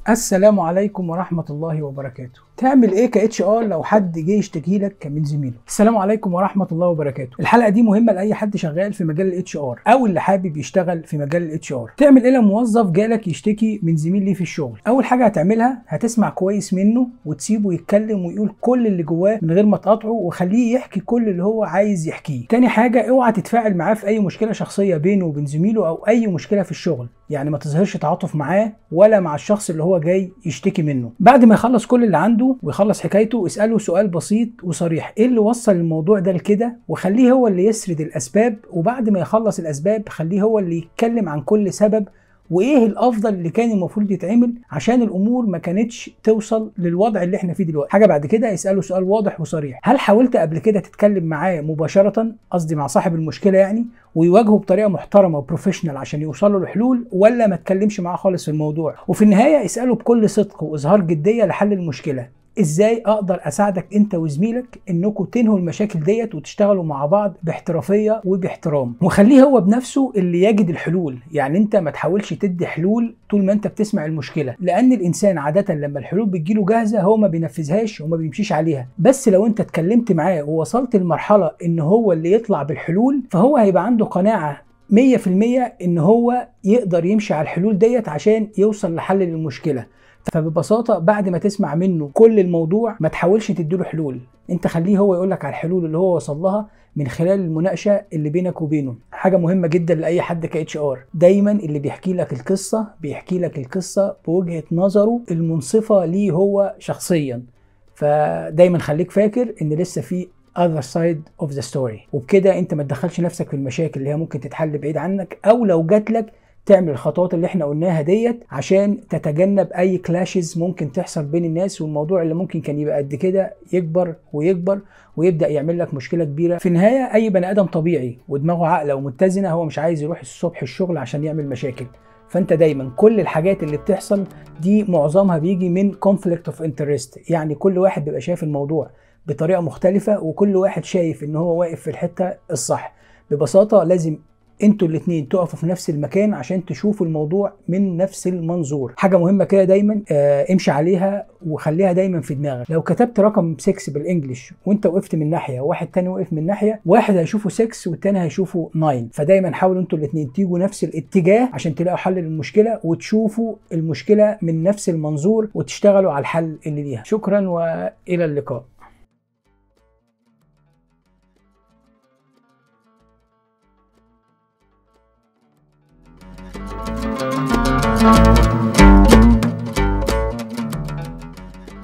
السلام عليكم ورحمة الله وبركاته. تعمل ايه ك اتش ار لو حد جه يشتكي لك من زميله؟ السلام عليكم ورحمة الله وبركاته. الحلقة دي مهمة لأي حد شغال في مجال الاتش ار أو اللي حابب يشتغل في مجال الاتش ار. تعمل ايه لو موظف جالك يشتكي من زميل ليه في الشغل؟ أول حاجة هتعملها هتسمع كويس منه وتسيبه يتكلم ويقول كل اللي جواه من غير ما تقاطعه وخليه يحكي كل اللي هو عايز يحكيه. تاني حاجة اوعى تتفاعل معاه في أي مشكلة شخصية بينه وبين زميله أو أي مشكلة في الشغل. يعني ما تظهرش تعاطف معاه ولا مع الشخص اللي هو جاي يشتكي منه بعد ما يخلص كل اللي عنده ويخلص حكايته اساله سؤال بسيط وصريح ايه اللي وصل الموضوع ده لكده وخليه هو اللي يسرد الاسباب وبعد ما يخلص الاسباب خليه هو اللي يتكلم عن كل سبب وايه الافضل اللي كان المفروض يتعمل عشان الامور ما كانتش توصل للوضع اللي احنا فيه دلوقتي حاجه بعد كده يساله سؤال واضح وصريح هل حاولت قبل كده تتكلم معاه مباشره قصدي مع صاحب المشكله يعني ويواجهه بطريقه محترمه وبروفيشنال عشان يوصلوا لحلول ولا ما تكلمش معاه خالص في الموضوع وفي النهايه اساله بكل صدق واظهار جديه لحل المشكله ازاي اقدر اساعدك انت وزميلك انكم تنهوا المشاكل ديت وتشتغلوا مع بعض باحترافيه وباحترام وخليه هو بنفسه اللي يجد الحلول يعني انت ما تحاولش تدي حلول طول ما انت بتسمع المشكله لان الانسان عاده لما الحلول بتجيله جاهزه هو ما بينفذهاش وما بيمشيش عليها بس لو انت اتكلمت معاه ووصلت لمرحله ان هو اللي يطلع بالحلول فهو هيبقى عنده قناعه 100% ان هو يقدر يمشي على الحلول ديت عشان يوصل لحل للمشكله فببساطه بعد ما تسمع منه كل الموضوع ما تحاولش تديله حلول انت خليه هو يقول لك على الحلول اللي هو وصل لها من خلال المناقشه اللي بينك وبينه حاجه مهمه جدا لاي حد ك اتش ار دايما اللي بيحكي لك القصه بيحكي لك القصه بوجهه نظره المنصفه ليه هو شخصيا فدايما خليك فاكر ان لسه في other side of the story وبكده انت ما تدخلش نفسك في المشاكل اللي هي ممكن تتحل بعيد عنك او لو جات لك تعمل الخطوات اللي احنا قلناها ديت عشان تتجنب اي كلاشز ممكن تحصل بين الناس والموضوع اللي ممكن كان يبقى قد كده يكبر ويكبر ويبدا يعمل لك مشكله كبيره في النهايه اي بني ادم طبيعي ودماغه عاقله ومتزنه هو مش عايز يروح الصبح الشغل عشان يعمل مشاكل فانت دايما كل الحاجات اللي بتحصل دي معظمها بيجي من conflict of interest يعني كل واحد بيبقى شايف الموضوع بطريقه مختلفه وكل واحد شايف ان هو واقف في الحته الصح ببساطه لازم انتوا الاثنين تقفوا في نفس المكان عشان تشوفوا الموضوع من نفس المنظور حاجه مهمه كده دايما اه امشي عليها وخليها دايما في دماغك لو كتبت رقم 6 بالانجلش وانت وقفت من ناحيه وواحد تاني وقف من ناحيه واحد هيشوفه 6 والتاني هيشوفه 9 فدايما حاولوا انتوا الاثنين تيجوا نفس الاتجاه عشان تلاقوا حل للمشكله وتشوفوا المشكله من نفس المنظور وتشتغلوا على الحل اللي ليها شكرا والى اللقاء thank you